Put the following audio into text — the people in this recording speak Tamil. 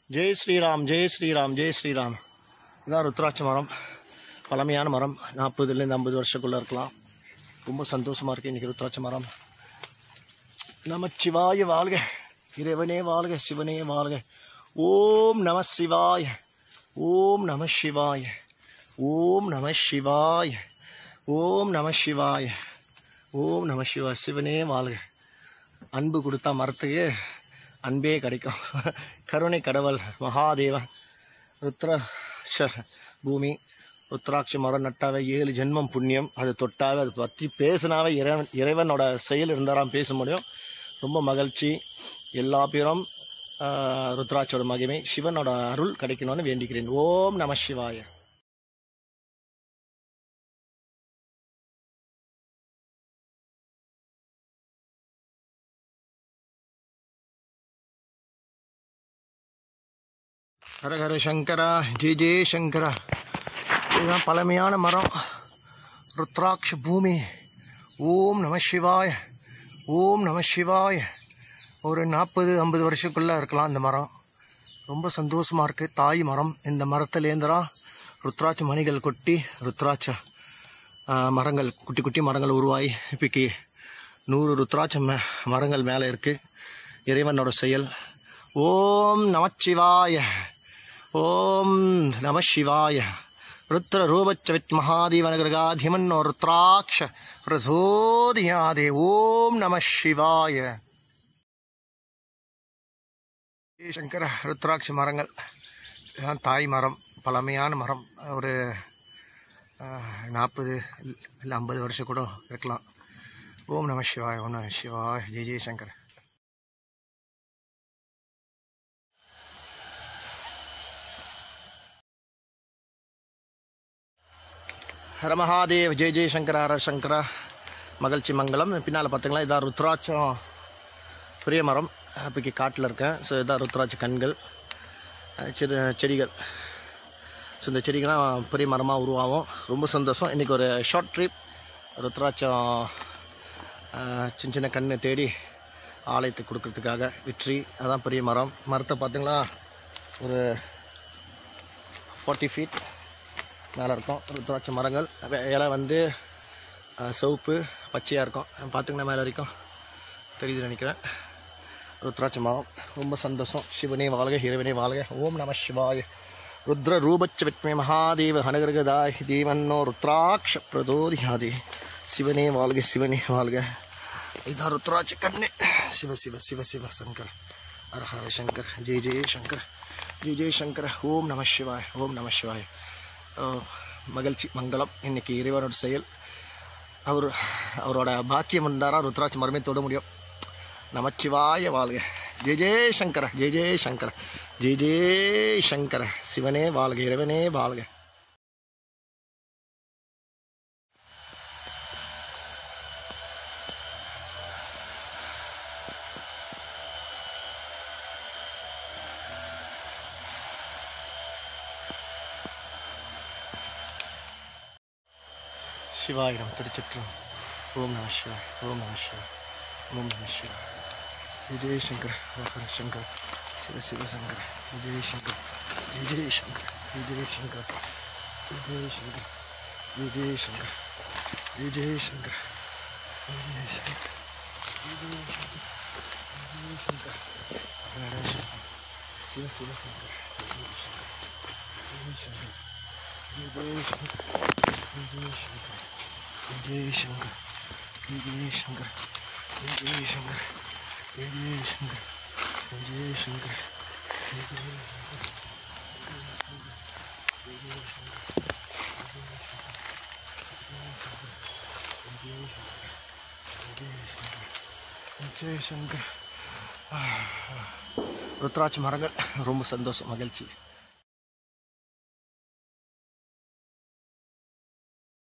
ஜெய் ஸ்ரீராம் ஜெய் ஸ்ரீராம் ஜெய் ஸ்ரீராம் இதான் ருத்ராட்ச மரம் பழமையான மரம் நாற்பதுலேருந்து ஐம்பது வருஷக்குள்ளே இருக்கலாம் ரொம்ப சந்தோஷமாக இருக்குது இன்றைக்கி ருத்ராட்ச மரம் நமச்சிவாய வாழ்க இறைவனே வாழ்க சிவனே வாழ்க ஓம் நம சிவாய ஓம் நம சிவாய ஓம் நம சிவாய ஓம் நம சிவாய ஓம் நம சிவாய சிவனே வாழ்க அன்பு கொடுத்தா மரத்துக்கு அன்பே கிடைக்கும் கருணை கடவுள் மகாதேவன் ருத்ராட்ச பூமி ருத்ராட்ச மரம் நட்டாவே ஏழு ஜென்மம் புண்ணியம் அது தொட்டாவே அதை பற்றி பேசினாவே இறைவன் இறைவனோட செயல் இருந்தாராம் பேச முடியும் ரொம்ப மகிழ்ச்சி எல்லா பேரும் ஆஹ், ருத்ராட்சோட மகிமை சிவனோட அருள் கிடைக்கணும்னு வேண்டிக்கிறேன் ஓம் நம சிவாய ஹர ஹர சங்கரா ஜெய ஜெய சங்கரா இதுதான் பழமையான மரம் ருத்ராட்ச பூமி ஓம் நம சிவாய ஓம் நம சிவாய ஒரு நாற்பது ஐம்பது வருஷக்குள்ளே இருக்கலாம் இந்த மரம் ரொம்ப சந்தோஷமாக இருக்குது தாய் மரம் இந்த மரத்துலேருந்துதான் ருத்ராட்ச மணிகள் கொட்டி ருத்ராட்ச ஆ, மரங்கள் குட்டி குட்டி மரங்கள் உருவாகி இப்போக்கி நூறு ருத்ராட்ச ம மரங்கள் மேலே இருக்குது இறைவனோட செயல் ஓம் நமச்சிவாய ஓம் நம சிவாய ருத்ர ரூபச்ச வித் மகாதீவனகிருகாதிமன்னோ ருத்ராட்ச பிரசோதியாதே ஓம் நம சிவாய சங்கர ருத்ராட்ச மரங்கள் இதுதான் தாய் மரம் பழமையான மரம் ஒரு நாற்பது இல்லை ஐம்பது வருஷம் கூட இருக்கலாம் ஓம் நம சிவாய ஓம் நம சிவாய ஜெய் ஜெய் சங்கர் ஹர மகாதேவ் ஜெய் ஜெய் சங்கர ஹர சங்கர மகிழ்ச்சி மங்கலம் பின்னால் பார்த்தீங்களா இதான் ருத்ராட்சம் பெரிய மரம் அப்போக்கி காட்டில் இருக்கேன் ஸோ இதான் ருத்ராட்ச கண்கள் அஹ் சிறு செடிகள் ஸோ இந்த செடிகள்லாம் பெரிய மரமாக உருவாகும் ரொம்ப சந்தோஷம் இன்றைக்கி ஒரு ஷார்ட் ட்ரிப் ருத்ராட்சம் அஹ், சின்ன சின்ன கண்ணை தேடி ஆலயத்துக்கு கொடுக்கறதுக்காக விட்ரி அதான் பெரிய மரம் மரத்தை பார்த்தீங்களா ஒரு ஃபார்ட்டி ஃபீட் மேலே இருக்கும் ருத்ராட்ச மரங்கள் வே- இலை வந்து அஹ், சிவப்பு பச்சையாக இருக்கும் பார்த்திங்கன்னா மேலே வரைக்கும் தெரியுது நினைக்கிறேன் ருத்ராட்ச மரம் ரொம்ப சந்தோஷம் சிவனே வாழ்க இறைவனே வாழ்க ஓம் நம சிவாய ருத்ர ரூபச்ச வித்மே மகாதேவ ஹனகரகதாய் தேவன்னோ ருத்ராட்ச பிரதோதியாதே சிவனே வாழ்க சிவனே வாழ்க இதான் ருத்ராட்ச கண்ணு சிவ சிவ சிவ சிவ சங்கர் ஹர ஹர சங்கர் ஜெய் ஜெய சங்கர் ஜெய் ஜெய சங்கர் ஓம் நம சிவாய் ஓம் நம சிவாய் அஹ், மகிழ்ச்சி மங்களம் இன்னைக்கு இறைவனோட செயல் அவர் அவரோட பாக்கியம் இருந்தாரா ருத்ராட்ச மரமே தொட முடியும் நமச்சிவாய வாழ்க ஜெய ஜெய சங்கர ஜெய ஜெய சங்கர ஜெய ஜெய சங்கர சிவனே வாழ்க இறைவனே வாழ்க சிவாயிரம் திருச்சிற்றம் ஓம் நம சிவாய் ஓம் நம சிவாய் ஓம் நம சிவாய் விஜய சங்கர் ஹர சங்கர் சிவ சிவ சங்கர் விஜய சங்கர் விஜய சங்கர் விஜய சங்கர் விஜய சங்கர் விஜய சங்கர் விஜய சங்கர் விஜய சங்கர் விஜய சங்கர் விஜய சங்கர் ஹர சங்கர் சிவ சிவ சங்கர் விஜய சங்கர் விஜய சங்கர் விஜய சங்கர் விஜய சங்கர் விஜய சங்கர் விஜய சங்கர் விஜய சங்கர் விஜய சங்கர் விஜய சங்கர் விஜய விஜய சங்கர் ருத்ராட்ச மரங்கள் ரொம்ப சந்தோஷம் மகிழ்ச்சி